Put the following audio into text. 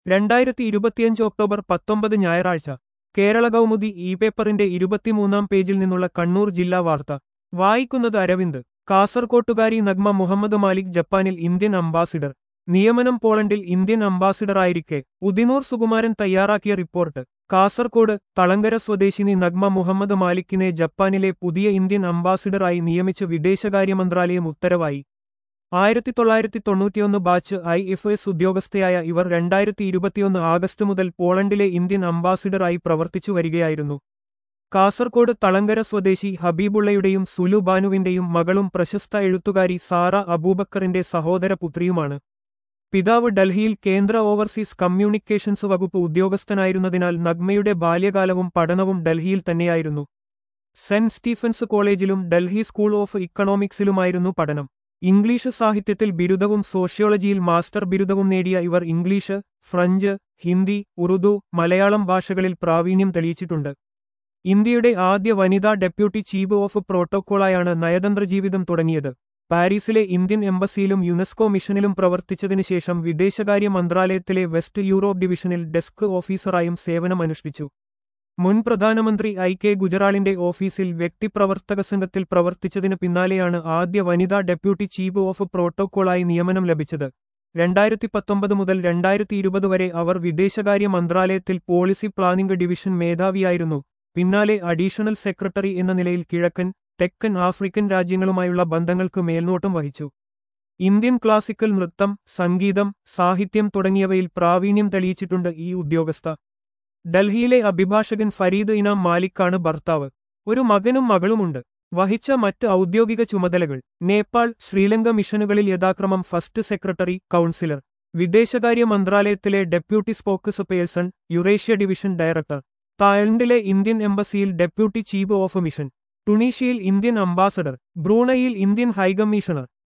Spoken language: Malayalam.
രണ്ടായിരത്തി ഇരുപത്തിയഞ്ച് ഒക്ടോബർ പത്തൊമ്പത് ഞായറാഴ്ച കേരള കൗമുദി ഇ പേപ്പറിന്റെ ഇരുപത്തിമൂന്നാം പേജിൽ നിന്നുള്ള കണ്ണൂർ ജില്ലാ വാർത്ത വായിക്കുന്നത് അരവിന്ദ് കാസർകോട്ടുകാരി നഗ്മ മുഹമ്മദ് മാലിക് ജപ്പാനിൽ ഇന്ത്യൻ അംബാസിഡർ നിയമനം പോളണ്ടിൽ ഇന്ത്യൻ അംബാസിഡറായിരിക്കെ ഉദിനൂർ സുകുമാരൻ തയ്യാറാക്കിയ റിപ്പോർട്ട് കാസർകോട് തളങ്കര സ്വദേശിനി നഗ്മ മുഹമ്മദ് മാലിക്കിനെ ജപ്പാനിലെ പുതിയ ഇന്ത്യൻ അംബാസിഡറായി നിയമിച്ച് വിദേശകാര്യ മന്ത്രാലയം ഉത്തരവായി ആയിരത്തി തൊള്ളായിരത്തി തൊണ്ണൂറ്റിയൊന്ന് ബാച്ച് ഐ എഫ് എസ് ഉദ്യോഗസ്ഥയായ ഇവർ രണ്ടായിരത്തി ഇരുപത്തിയൊന്ന് ആഗസ്റ്റ് മുതൽ പോളണ്ടിലെ ഇന്ത്യൻ അംബാസിഡറായി പ്രവർത്തിച്ചു വരികയായിരുന്നു കാസർകോട് തളങ്കര സ്വദേശി ഹബീബുള്ളയുടെയും സുലു ബാനുവിന്റെയും മകളും പ്രശസ്ത എഴുത്തുകാരി സാറ അബൂബക്കറിന്റെ സഹോദര പുത്രിയുമാണ് പിതാവ് ഡൽഹിയിൽ കേന്ദ്ര ഓവർസീസ് കമ്മ്യൂണിക്കേഷൻസ് വകുപ്പ് ഉദ്യോഗസ്ഥനായിരുന്നതിനാൽ നഗ്മയുടെ ബാല്യകാലവും പഠനവും ഡൽഹിയിൽ തന്നെയായിരുന്നു സെന്റ് സ്റ്റീഫൻസ് കോളേജിലും ഡൽഹി സ്കൂൾ ഓഫ് ഇക്കണോമിക്സിലുമായിരുന്നു പഠനം ഇംഗ്ലീഷ് സാഹിത്യത്തിൽ ബിരുദവും സോഷ്യോളജിയിൽ മാസ്റ്റർ ബിരുദവും നേടിയ ഇവർ ഇംഗ്ലീഷ് ഫ്രഞ്ച് ഹിന്ദി ഉറുദു മലയാളം ഭാഷകളിൽ പ്രാവീണ്യം തെളിയിച്ചിട്ടുണ്ട് ഇന്ത്യയുടെ ആദ്യ വനിതാ ഡെപ്യൂട്ടി ചീഫ് ഓഫ് പ്രോട്ടോക്കോളായാണ് നയതന്ത്ര ജീവിതം തുടങ്ങിയത് പാരീസിലെ ഇന്ത്യൻ എംബസിയിലും യുനെസ്കോ മിഷനിലും പ്രവർത്തിച്ചതിനു ശേഷം വിദേശകാര്യ മന്ത്രാലയത്തിലെ വെസ്റ്റ് യൂറോപ്പ് ഡിവിഷനിൽ ഡെസ്ക് ഓഫീസറായും സേവനമനുഷ്ഠിച്ചു മുൻ പ്രധാനമന്ത്രി ഐ കെ ഗുജറാളിന്റെ ഓഫീസിൽ വ്യക്തിപ്രവർത്തക സംഘത്തിൽ പ്രവർത്തിച്ചതിനു പിന്നാലെയാണ് ആദ്യ വനിതാ ഡെപ്യൂട്ടി ചീഫ് ഓഫ് പ്രോട്ടോക്കോളായി നിയമനം ലഭിച്ചത് രണ്ടായിരത്തി പത്തൊമ്പത് മുതൽ രണ്ടായിരത്തി ഇരുപത് വരെ അവർ വിദേശകാര്യ മന്ത്രാലയത്തിൽ പോളിസി പ്ലാനിംഗ് ഡിവിഷൻ മേധാവിയായിരുന്നു പിന്നാലെ അഡീഷണൽ സെക്രട്ടറി എന്ന നിലയിൽ കിഴക്കൻ തെക്കൻ ആഫ്രിക്കൻ രാജ്യങ്ങളുമായുള്ള ബന്ധങ്ങൾക്ക് മേൽനോട്ടം വഹിച്ചു ഇന്ത്യൻ ക്ലാസിക്കൽ നൃത്തം സംഗീതം സാഹിത്യം തുടങ്ങിയവയിൽ പ്രാവീണ്യം തെളിയിച്ചിട്ടുണ്ട് ഈ ഉദ്യോഗസ്ഥ ഡൽഹിയിലെ അഭിഭാഷകൻ ഫരീദ് ഇനാം മാലിക്കാണ് ഭർത്താവ് ഒരു മകനും മകളുമുണ്ട് വഹിച്ച മറ്റ് ഔദ്യോഗിക ചുമതലകൾ നേപ്പാൾ ശ്രീലങ്ക മിഷനുകളിൽ യഥാക്രമം ഫസ്റ്റ് സെക്രട്ടറി കൗൺസിലർ വിദേശകാര്യ മന്ത്രാലയത്തിലെ deputy spokesperson Eurasia division director തായ്ലൻഡിലെ ഇന്ത്യൻ എംബസിയിൽ ഡെപ്യൂട്ടി ചീഫ് ഓഫ് മിഷൻ ടുണീഷ്യയിൽ ഇന്ത്യൻ അംബാസഡർ ബ്രൂണയിൽ ഇന്ത്യൻ ഹൈക്കമ്മീഷണർ